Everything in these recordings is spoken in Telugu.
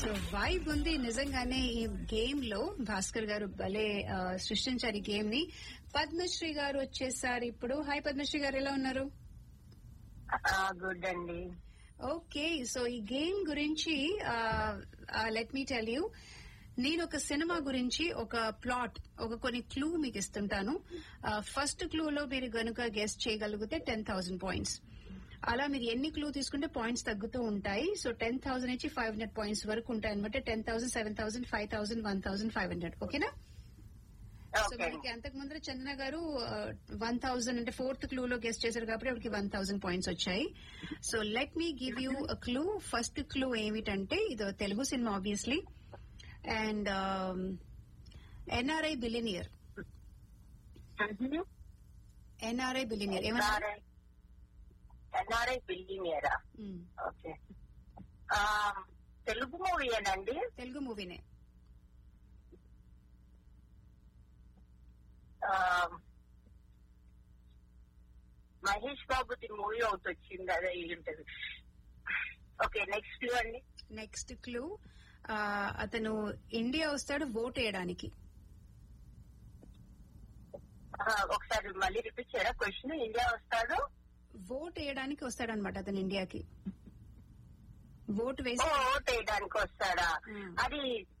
సో వైబ్ ఉంది నిజంగానే ఈ గేమ్ లో భాస్కర్ గారు భలే ఆ, సృష్టించారు ఈ గేమ్ ని పద్మశ్రీ గారు వచ్చేసారు ఇప్పుడు హాయ్ పద్మశ్రీ గారు ఎలా ఉన్నారు గుడ్ అండి ఓకే సో ఈ గేమ్ గురించి లెట్ మీ టెల్ యూ నేను ఒక సినిమా గురించి ఒక ప్లాట్ ఒక కొన్ని క్లూ మీకు ఇస్తుంటాను ఫస్ట్ క్లూలో మీరు గనుక గెస్ట్ చేయగలిగితే టెన్ థౌసండ్ పాయింట్స్ అలా మీరు ఎన్ని క్లూ తీసుకుంటే పాయింట్స్ తగ్గుతూ ఉంటాయి సో టెన్ థౌసండ్ నుంచి ఫైవ్ హండ్రెడ్ పాయింట్స్ వరకు ఉంటాయి అనమాట ten thousand seven thousand five thousand one thousand five hundred ఓకేనా సో ఓకే మనకి అంతకు ముందర చందన గారు వన్ థౌసండ్ అంటే ఫోర్త్ క్లూ లో గెస్ట్ చేశారు కాబట్టి అప్పటికి వన్ థౌసండ్ పాయింట్స్ వచ్చాయి so let me give you a clue first clue ఏమిటంటే ఇది Telugu cinema obviously and NRI billionaire NRI billionaire ఏమన్నారు NRI building hmm. Okay Telugu movie ఏనండి తెలుగు మూవీనే ఆ, మహేష్ బాబుది మూవీ ఒకటి వచ్చింది అదే అయి ఉంటది ఓకే నెక్స్ట్ అండి నెక్స్ట్ క్లూ అతను ఇండియా వస్తాడు ఓట్ వేయడానికి ఆ, ఒకసారి మళ్ళీ రిపీట్ చేయరా క్వశ్చన్ ఇండియా వస్తాడు ఓట్ వేయడానికి వస్తాడనమాట అతను ఇండియాకి ఓట్ ఓ, వేసి ఓట్ వేయడానికి వస్తాడా మ్మ్. అది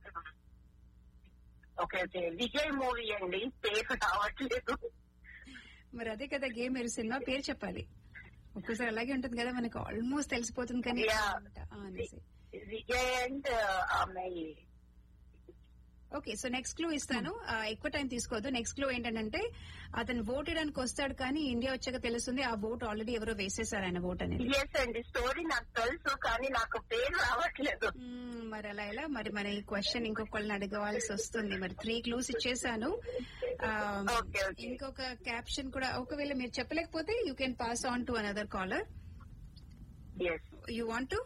ఓకే ఓకే విజయ్ మూవీ అండి పేరు రావట్లేదు మరి అదే కదా గేమ్ మీరు సినిమా పేరు చెప్పాలి ఒక్కసారి అలాగే ఉంటుంది కదా మనకు ఆల్మోస్ట్ తెలిసిపోతుంది కానీ Yeah. ఆ, అనేసి. విజయ్ అండ్ ఆమె ఓకే సో నెక్స్ట్ క్లూ ఇస్తాను ఆ, ఎక్కువ టైం తీసుకోవద్దు నెక్స్ట్ క్లూ ఏంటంటే అతను ఓట్ వేయడానికి వస్తాడు కానీ ఇండియా వచ్చాక తెలుస్తుంది ఆ ఓట్ ఆల్రెడీ ఎవరో వేసేసారు ఆయన ఓట్ అనేది ఎస్ అండి స్టోరీ నాకు తెలుసు కానీ నాకు పేరు రావట్లేదు మ్మ్, మరి అలా ఎలా మరి మన ఈ క్వశ్చన్ ఇంకొకళ్ళని అడగవలసి వస్తుంది మరి త్రీ క్లూస్ ఇచ్చేసాను ఆ, Okay, okay. ఇంకొక క్యాప్షన్ కూడా ఒకవేళ మీరు చెప్పలేకపోతే you can pass on to another caller yes you want to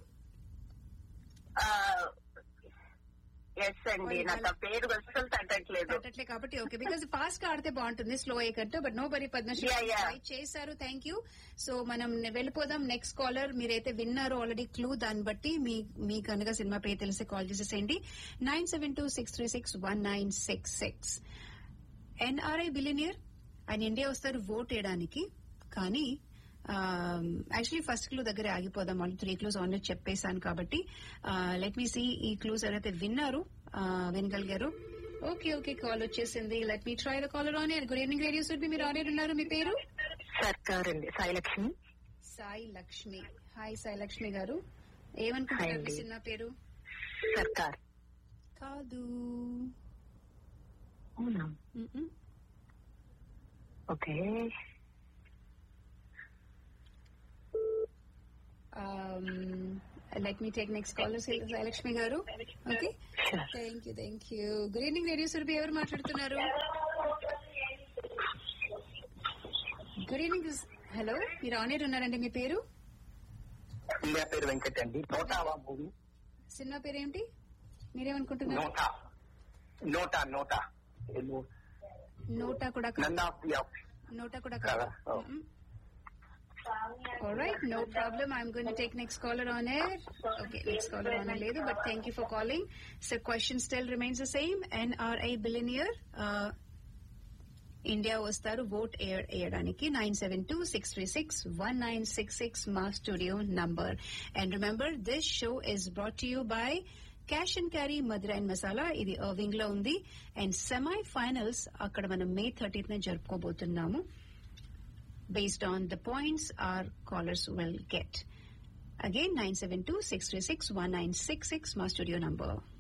yes అండి నాకు ఆ పేరు అస్సలు తగ్గట్లేదు తగ్గట్లే కాబట్టి ఓకే బికాస్ ఫాస్ట్ గా ఆడితే బాగుంటుంది స్లో అయ్యేకంటే but no worry Padmasri Yeah, yeah. Try చేశారు థ్యాంక్ యూ సో మనం వెళ్ళిపోదాం నెక్స్ట్ కాలర్ మీరైతే విన్నారు ఆల్రెడీ క్లూ దాన్ని బట్టి మీ మీ కనుక సినిమా పేరు తెలిసి కాల్ చేసేసేయండి nine seven two six three six one nine six six NRI billionaire ఆయన ఇండియా వస్తారు ఓట్ వేయడానికి కానీ యాక్చువల్లీ ఫస్ట్ క్లూ దగ్గర ఆగిపోదాం వాళ్ళు త్రీ క్లూస్ ఆల్రెడీ చెప్పేశాను కాబట్టి లెట్ మీ సీ ఈ క్లూస్ ఎవరైతే విన్నారు ఆ, వినగలిగారు ఓకే ఓకే కాల్ వచ్చేసింది let me try the caller on good evening radio సుడ్బి మీరు ఆన్ ఉన్నారు మీ పేరు సర్కార్ అండి సాయిలక్ష్మి సాయి లక్ష్మి హాయ్ సాయి లక్ష్మి గారు ఏమనుకుంటున్నారు Hi మీ అండి. చిన్న పేరు సర్కార్ కాదు అవునా మ్మ్. Okay let me take next caller Sailakshmi garu okay thank you thank you good evening radio Surabhi ఎవరు మాట్లాడుతున్నారు గుడ్ ఈవినింగ్ హలో మీరు ఆన్ ఎయిర్ ఉన్నారండి మీ పేరు ఇండియా పేరు వెంకట్ అండి నోటావా మూవీ సినిమా పేరు ఏంటి మీరేమనుకుంటున్నారు నోటా నోటా నోటా నోటా కూడా కాదు. None of the of NOTA కూడా కాదు కదా? Oh. All right, no problem. I'm going to take next caller on air. Okay, next caller on air లేదు, but thank you for calling. So question still remains the same. NRI billionaire, uh, India వస్తారు ఓట్ వేయడానికి nine seven two six three six one nine six six మా studio number and remember this show is brought you by cash and carry Madhura and masala ఇది అర్వింగ్ లో ఉంది అండ్ సెమీ ఫైనల్స్ అక్కడ మనం మే థర్టీత్ జరుపుకోబోతున్నాము based on the points our callers will get. Again, 972-636-1966, my studio number.